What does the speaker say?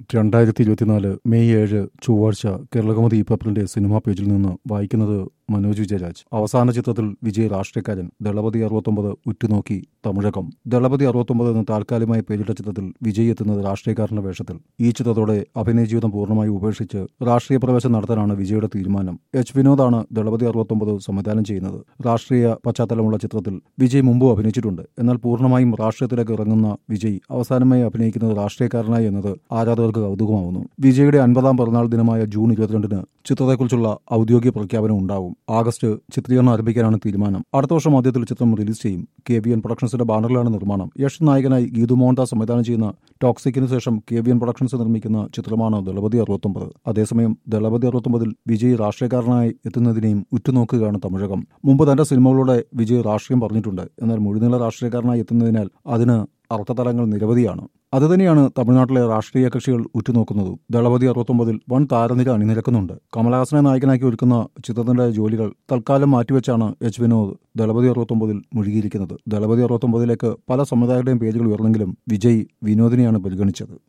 രണ്ടായിരത്തി ഇരുപത്തിനാല് മെയ് ഏഴ് ചൊവ്വാഴ്ച കേരളകൗമുദി പേപ്പറിന്റെ സിനിമാ പേജിൽ നിന്ന് വായിക്കുന്നത് മനോജ് വിജയരാജ് അവസാന ചിത്രത്തിൽ വിജയ് രാഷ്ട്രീയക്കാരൻ ദളപതി അറുപത്തൊമ്പത് ഉറ്റുനോക്കി തമിഴകം ദളപതി അറുപത്തൊമ്പത് എന്ന താൽക്കാലികമായി പേരിട്ട ചിത്രത്തിൽ വിജയ് എത്തുന്നത് രാഷ്ട്രീയക്കാരന്റെ വേഷത്തിൽ ഈ ചിത്രത്തോടെ അഭിനയ ജീവിതം പൂർണ്ണമായി ഉപേക്ഷിച്ച് രാഷ്ട്രീയ പ്രവേശം നടത്താനാണ് വിജയുടെ തീരുമാനം എച്ച് വിനോദാണ് ദളപതി അറുപത്തൊമ്പത് സംവിധാനം ചെയ്യുന്നത് രാഷ്ട്രീയ പശ്ചാത്തലമുള്ള ചിത്രത്തിൽ വിജയ് മുമ്പും അഭിനയിച്ചിട്ടുണ്ട് എന്നാൽ പൂർണ്ണമായും രാഷ്ട്രീയത്തിലേക്ക് ഇറങ്ങുന്ന വിജയ് അവസാനമായി അഭിനയിക്കുന്നത് രാഷ്ട്രീയക്കാരനായി എന്നത് ആരാധകർക്ക് കൗതുകമാവുന്നു വിജയുടെ അൻപതാം പിറന്നാൾ ദിനമായ ജൂൺ ഇരുപത്തിരണ്ടിന് ചിത്രത്തെക്കുറിച്ചുള്ള ഔദ്യോഗിക പ്രഖ്യാപനം ഉണ്ടാവും ആഗസ്റ്റ് ചിത്രീകരണം ആരംഭിക്കാനാണ് തീരുമാനം അടുത്ത വർഷം മധ്യത്തിൽ ചിത്രം റിലീസ് ചെയ്യും കെ വി എൻ പ്രൊഡക്ഷൻസിന്റെ ബാനറിലാണ് നിർമ്മാണം യഷ് നായകനായി ഗീതു മോഹൻദാസ് സംവിധാനം ചെയ്യുന്ന ടോക്സിക്കിന് ശേഷം കെ വി എൻ പ്രൊഡക്ഷൻസ് നിർമ്മിക്കുന്ന ചിത്രമാണ് ദളപതി അറുപത്തൊമ്പത് അതേസമയം ദളപതി അറുപത്തൊമ്പതിൽ വിജയ് രാഷ്ട്രീയക്കാരനായി എത്തുന്നതിനെയും ഉറ്റുനോക്കുകയാണ് തമിഴകം മുമ്പ് തന്റെ സിനിമകളുടെ വിജയ് രാഷ്ട്രീയം പറഞ്ഞിട്ടുണ്ട് എന്നാൽ മുഴുനീള രാഷ്ട്രീയക്കാരനായി എത്തുന്നതിനാൽ അതിന് അർത്ഥതലങ്ങൾ നിരവധിയാണ് അതുതന്നെയാണ് തമിഴ്നാട്ടിലെ രാഷ്ട്രീയ കക്ഷികൾ ഉറ്റുനോക്കുന്നത് ദളപതി അറുപത്തൊമ്പതിൽ വൻ താരനിര അണിനിരക്കുന്നുണ്ട് കമലഹാസനെ നായകനാക്കി ഒരുക്കുന്ന ചിത്രത്തിന്റെ ജോലികൾ തൽക്കാലം മാറ്റിവെച്ചാണ് എച്ച് വിനോദ് ദളപതി അറുപത്തൊമ്പതിൽ മുഴുകിയിരിക്കുന്നത് ദളപതി അറുപത്തൊമ്പതിലേക്ക് പല സംവിധായകരുടെയും പേരുകൾ ഉയർന്നെങ്കിലും വിജയ് വിനോദിനെയാണ് പരിഗണിച്ചത്